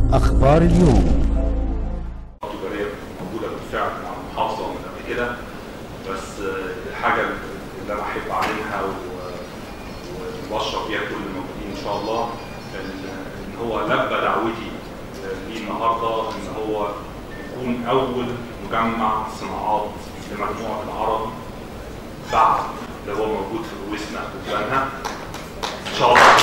أخبار اليوم تجاريه موجوده بالفعل مع المحافظه من قبل كده بس آه، الحاجه اللي انا احب اعلنها و- وبشرف بيها كل الموجودين ان شاء الله ان إن هو لبى دعوتي آه، ليه النهارده ان هو يكون اول مجمع صناعات لمجموعه العربي بعد اللي هو موجود في رويسنا وبنها ان شاء الله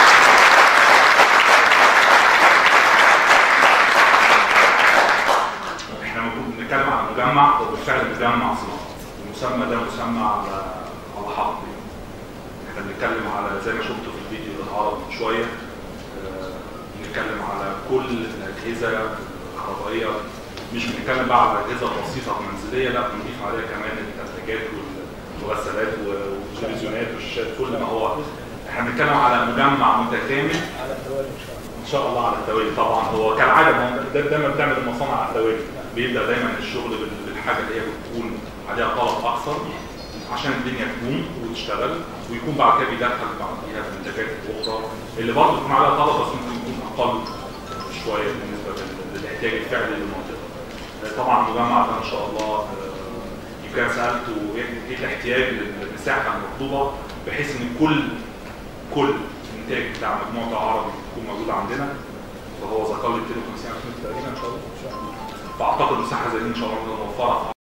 احنا المفروض بنتكلم عن مجمع هو بالفعل مجمع صناعه المسمى ده مسمى على على حق احنا بنتكلم على زي ما شفتوا في الفيديو اللي اتعرض من شويه آه، بنتكلم على كل الاجهزه الكهربائيه مش بنتكلم بقى على اجهزه بسيطه منزليه لا بنضيف عليها كمان الثلاجات والغسالات والتلفزيونات والشاشات كل ما هو احنا بنتكلم على مجمع متكامل على الدول ان شاء الله ان شاء الله على التوالي طبعا هو كالعاده ما هو دا- دايما بتعمل المصانع على التوالي بيبدا دايما الشغل بال- بالحاجه اللي هي بتكون عليها طلب اكثر عشان الدنيا تقوم وتشتغل ويكون بعد كده بيدخل بعديها المنتجات الاخرى اللي برضه بيكون عليها طلب بس ممكن يكون اقل شويه بالنسبه لل- للاحتياج الفعلي للمنطقه. آه، طبعا المجمع ده ان شاء الله آه، يمكن سالته ايه إيه الاحتياج للمساحه المطلوبه بحيث ان كل كل انتاج بتاع مجموعه العربي يكون موجود عندنا فهو ذكر لي 250 الف متر تقريبا ان شاء الله ان شاء الله فاعتقد مساحه زي دي ان شاء الله نوفرها